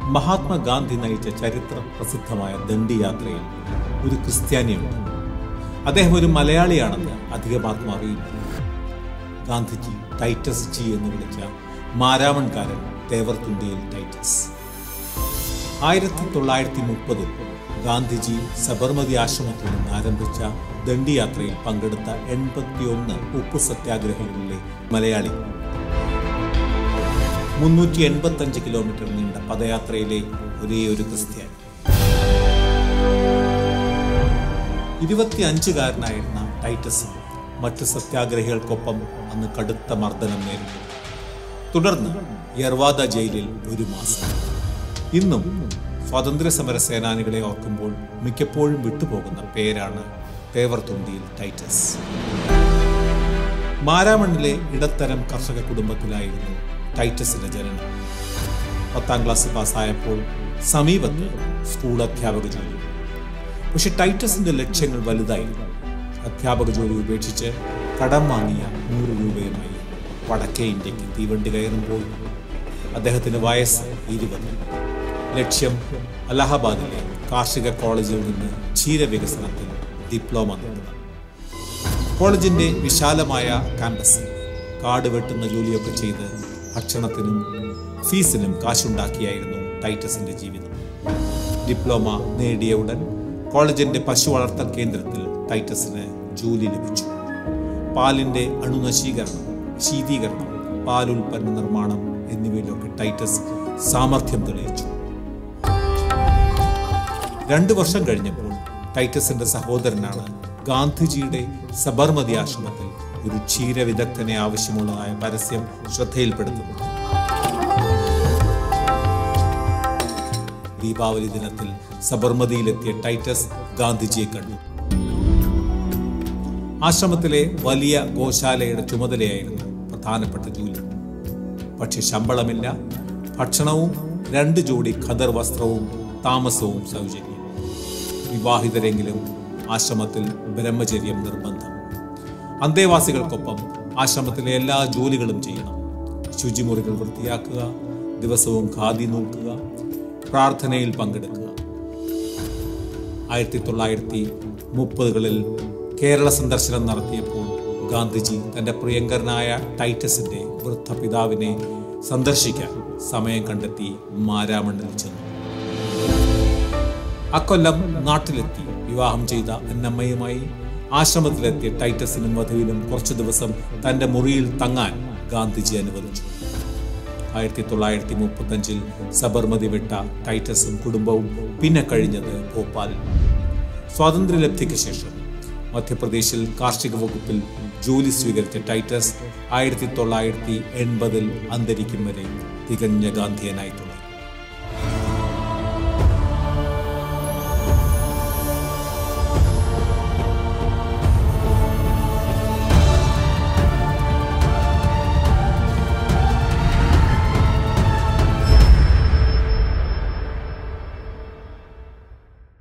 മഹാത്മാഗാന്ധി നയിച്ച ചരിത്ര പ്രസിദ്ധമായ ദണ്ഡിയാത്രയിൽ ഒരു ക്രിസ്ത്യാനിയുണ്ട് അദ്ദേഹം ഒരു മലയാളിയാണെന്ന് അധികമാത്മ അറിയില്ല ഗാന്ധിജി ടൈറ്റസ് ജി എന്ന് വിളിച്ച മാരാമൺകാരൻ തേവർത്തുണ്ടിയിൽ ടൈറ്റസ് ആയിരത്തി തൊള്ളായിരത്തി മുപ്പതിൽ ഗാന്ധിജി സബർമതി ആശ്രമത്തിൽ നിന്ന് ആരംഭിച്ച ദണ്ഡിയാത്രയിൽ പങ്കെടുത്ത എൺപത്തിയൊന്ന് ഉപ്പു സത്യാഗ്രഹികളിലെ മലയാളി മുന്നൂറ്റി എൺപത്തഞ്ച് കിലോമീറ്റർ നീണ്ട പദയാത്രയിലെ ഒരേ ഒരു ക്രിസ്ത്യാനി ഇരുപത്തിയഞ്ചുകാരനായിരുന്ന ടൈറ്റസ് മറ്റു സത്യാഗ്രഹികൾക്കൊപ്പം അന്ന് കടുത്ത മർദ്ദനം നേരിട്ടു തുടർന്ന് യർവാദ ജയിലിൽ ഒരു മാസം ഇന്നും സ്വാതന്ത്ര്യ സമര സേനാനികളെ ഓർക്കുമ്പോൾ മിക്കപ്പോഴും വിട്ടുപോകുന്ന പേരാണ് തേവർത്തുണ്ടിയിൽ ടൈറ്റസ് മാരാമണ്ണിലെ ഇടത്തരം കർഷക കുടുംബത്തിലായിരുന്നു ടൈറ്റസിന്റെ ജനനം പത്താം ക്ലാസ് പാസ്സായപ്പോൾ സമീപത്ത് സ്കൂൾ അധ്യാപക ജോലി പക്ഷെ ടൈറ്റസിന്റെ ലക്ഷ്യങ്ങൾ വലുതായിരുന്നു അധ്യാപക ജോലി ഉപേക്ഷിച്ച് കടം വാങ്ങിയ നൂറ് രൂപയുമായി വടക്കേ ഇന്ത്യക്ക് തീവണ്ടി കയറുമ്പോൾ അദ്ദേഹത്തിന് വയസ്സ് ഇരുപത് ലക്ഷ്യം അലഹബാദിലെ കാർഷിക കോളേജിൽ നിന്ന് ക്ഷീരവികസനത്തിൽ ഡിപ്ലോമ നേടുക കോളേജിന്റെ വിശാലമായ ക്യാമ്പസിൽ കാട് വെട്ടുന്ന ജോലിയൊക്കെ ചെയ്ത് ഭക്ഷണത്തിനും ഫീസിനും കാശുണ്ടാക്കിയായിരുന്നു ടൈറ്റസിന്റെ ജീവിതം ഡിപ്ലോമ നേടിയ ഉടൻ കോളേജിന്റെ പശു വളർത്തൽ കേന്ദ്രത്തിൽ ടൈറ്റസിന് ജോലി ലഭിച്ചു പാലിന്റെ അണുനശീകരണം ശീതീകരണം പാലുൽപ്പന്ന നിർമ്മാണം എന്നിവയിലൊക്കെ ടൈറ്റസ് സാമർഥ്യം തെളിയിച്ചു രണ്ടു വർഷം കഴിഞ്ഞപ്പോൾ ടൈറ്റസിന്റെ സഹോദരനാണ് ഗാന്ധിജിയുടെ സബർമതി ആശ്രമത്തിൽ ഒരു ക്ഷീരവിദഗ്ധനെ ആവശ്യമുള്ളതായ പരസ്യം ശ്രദ്ധയിൽപ്പെടുത്തുന്നത് ദീപാവലി ദിനത്തിൽ സബർമതിയിലെത്തിയ ടൈറ്റസ് ഗാന്ധിജിയെ കണ്ടു ആശ്രമത്തിലെ വലിയ ഗോശാലയുടെ ചുമതലയായിരുന്നു പ്രധാനപ്പെട്ട ജോലി പക്ഷെ ശമ്പളമില്ല ഭക്ഷണവും രണ്ട് ജോഡി ഖദർ വസ്ത്രവും താമസവും സൗജന്യം വിവാഹിതരെങ്കിലും ആശ്രമത്തിൽ ബ്രഹ്മചര്യം നിർബന്ധം അന്തേവാസികൾക്കൊപ്പം ആശ്രമത്തിലെ എല്ലാ ജോലികളും ചെയ്യണം ശുചിമുറികൾ വൃത്തിയാക്കുക ദിവസവും ഖാദി നോക്കുക പ്രാർത്ഥനയിൽ പങ്കെടുക്കുക ആയിരത്തി തൊള്ളായിരത്തി മുപ്പതുകളിൽ കേരള സന്ദർശനം നടത്തിയപ്പോൾ ഗാന്ധിജി തന്റെ പ്രിയങ്കരനായ ടൈറ്റസിന്റെ വൃദ്ധ പിതാവിനെ സന്ദർശിക്കാൻ സമയം കണ്ടെത്തി മാരാമണ്ണിൽ ചെന്നു അക്കൊല്ലം നാട്ടിലെത്തി വിവാഹം ചെയ്ത അന്നമ്മയുമായി ആശ്രമത്തിലെത്തിയ ടൈറ്റസിനും വധുവിനും കുറച്ചു ദിവസം തന്റെ മുറിയിൽ തങ്ങാൻ ഗാന്ധിജി അനുവദിച്ചു ആയിരത്തി തൊള്ളായിരത്തി മുപ്പത്തഞ്ചിൽ സബർമതി വിട്ട ടൈറ്റസും കുടുംബവും പിന്നെ കഴിഞ്ഞത് ഭോപ്പാലിൽ സ്വാതന്ത്ര്യലബ്ധിക്ക് ശേഷം മധ്യപ്രദേശിൽ കാർഷിക വകുപ്പിൽ ജോലി സ്വീകരിച്ച ടൈറ്റസ് ആയിരത്തി തൊള്ളായിരത്തി എൺപതിൽ അന്തരിക്കും വരെ തികഞ്ഞ ഗാന്ധിയനായി തുടർന്നു